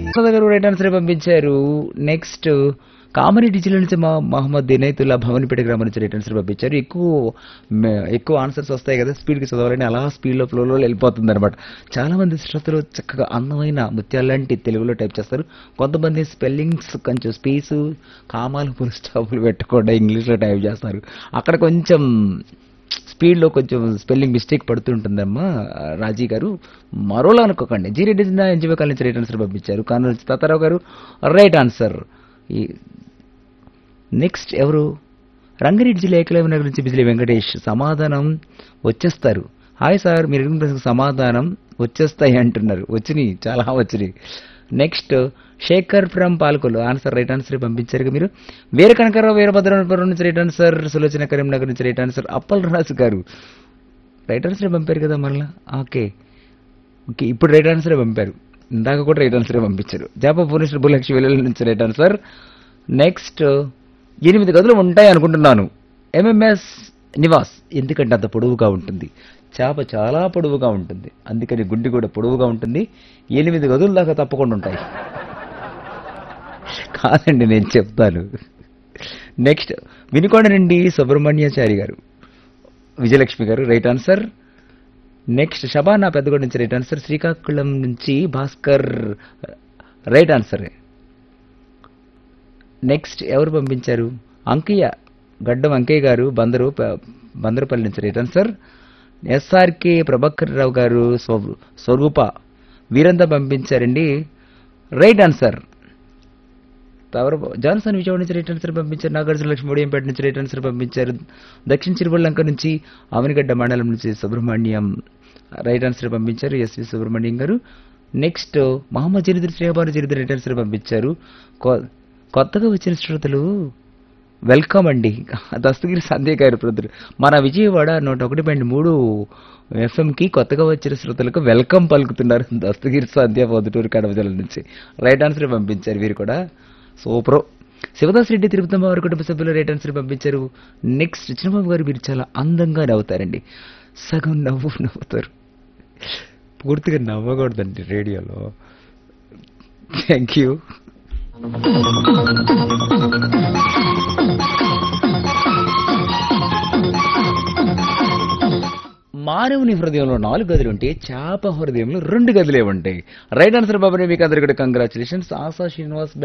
Prasad garu right answer పంపించారు next Kamareddy జిల్లా నుంచి మా మహమ్మద్ దినైతుల్లా భవన్పేట గ్రామం నుంచి రైట్ ఆన్సర్ పంపించారు ఎక్కువ మ- ఎక్కువ ఆన్సర్స్ వస్తాయి కదా స్పీడ్కి చదవాలని అలా స్పీడ్లో ఫ్లోలో వెళ్ళిపోతుంది అనమాట చాలా మంది శ్రోతలు చక్కగా అందమైన ముత్యాలంటి తెలుగులో టైప్ చేస్తారు కొంతమంది స్పెల్లింగ్స్ కొంచెం స్పేసు కామాలు పులు స్టాపులు పెట్టకుండా ఇంగ్లీష్లో టైప్ చేస్తారు అక్కడ కొంచెం స్పీడ్లో కొంచెం స్పెల్లింగ్ మిస్టేక్ పడుతుంటుందమ్మా రాజీ గారు మరోలా అనుకోకండి జీ రెడ్డి ఎన్జిఓ కాల్ నుంచి రైట్ ఆన్సర్ పంపించారు కాను తాతారావు గారు రైట్ ఆన్సర్ ఈ నెక్స్ట్ ఎవరు రంగారెడ్డి జిల్లా ఏకలవ్య నగర్ నుంచి బిజిలీ వెంకటేష్ సమాధానం వచ్చేస్తారు హాయ్ సార్ మీరు అడిగిన ప్రశ్నకు సమాధానం వచ్చేస్తాయి అంటున్నారు వచ్చినాయి చాలా వచ్చినాయి next Shekhar from Palakollu answer right answer పంపించారు కదా మీరు వీర కనకరావు వీరభద్రపురం నుంచి రైట్ ఆన్సర్ సులోచన కరీంనగర్ నుంచి రైట్ ఆన్సర్ అప్పల్ రాజు గారు రైట్ ఆన్సర్ పంపారు కదా మళ్ళీ ఓకే ఓకే ఇప్పుడు రైట్ ఆన్సరే పంపారు ఇందాక కూడా రైట్ ఆన్సరే పంపించారు జాప భువనేశ్వర్ భూలక్ష్మి వెల్లుల్లి నుంచి రైట్ ఆన్సర్ నెక్స్ట్ ఎనిమిది గదులు ఉంటాయి అనుకుంటున్నాను ఎంఎంఎస్ నివాస్ ఎందుకంటే అంత పొడవుగా ఉంటుంది చేప చాలా పొడవుగా ఉంటుంది అందుకని గుడ్డి కూడా పొడవుగా ఉంటుంది ఎనిమిది గదుల దాకా తప్పకుండా ఉంటాయి కాదండి నేను చెప్తాను నెక్స్ట్ వినుకొండ నుండి Subrahmanyachari garu Vijayalakshmi garu right answer next Shabana Peddagonda నుంచి రైట్ ఆన్సర్ శ్రీకాకుళం నుంచి భాస్కర్ రైట్ ఆన్సర్ నెక్స్ట్ ఎవరు పంపించారు అంకయ్య గడ్డం అంకయ్య గారు బందరు ప- బందరుపల్లి నుంచి right answer SRK Prabhakar Rao garu స్వ- స్వరూప వీరంతా పంపించారండి రైట్ ఆన్సర్ తవర జాన్సన్ విజయవాడ నుంచి రైట్ ఆన్సర్ పంపించారు నాగార్జున లక్ష్మి ఒడియంపేట నుంచి రైట్ ఆన్సర్ పంపించారు దక్షిణ చిరువల్లంక నుంచి ఆవనిగడ్డ మండలం నుంచి సుబ్రహ్మణ్యం రైట్ ఆన్సర్ పంపించారు SV Subrahmanyam garu next Mohammed Jaridra Sribanu Jaridra right answer పంపించారు కొ- కొత్తగా వచ్చిన శ్రోతలు వెల్కమ్ అండి దస్తగిరి సంధ్య గారు బ్రదర్ మన విజయవాడ నూట ఒకటి పాయింట్ మూడు ఎఫ్ఎంకి కొత్తగా వచ్చిన శ్రోతలకు వెల్కమ్ పలుకుతున్నారు దస్తగిరి సంధ్య పొద్దుటూరు కడప జిల్లా నుంచి రైట్ ఆన్సర్ పంపించారు వీరు కూడా సూపర్ శివదాస్ రెడ్డి తిరుపతమ్మ వారి కుటుంబ సభ్యులు రైట్ ఆన్సర్ పంపించారు నెక్స్ట్ చిన్నబాబు గారు మీరు చాలా అందంగా నవ్వుతారండి సగం నవ్వు నవ్వుతారు పూర్తిగా నవ్వకూడదండి రేడియోలో థ్యాంక్ యూ మానవుని హృదయంలో నాలుగు గదులు ఉంటే చేప హృదయంలో రెండు గదులే ఉంటాయి రైట్ ఆన్సర్ బాబు మీకు అందరికీ కంగ్రాచులేషన్స్ ఆశా శ్రీనివాస్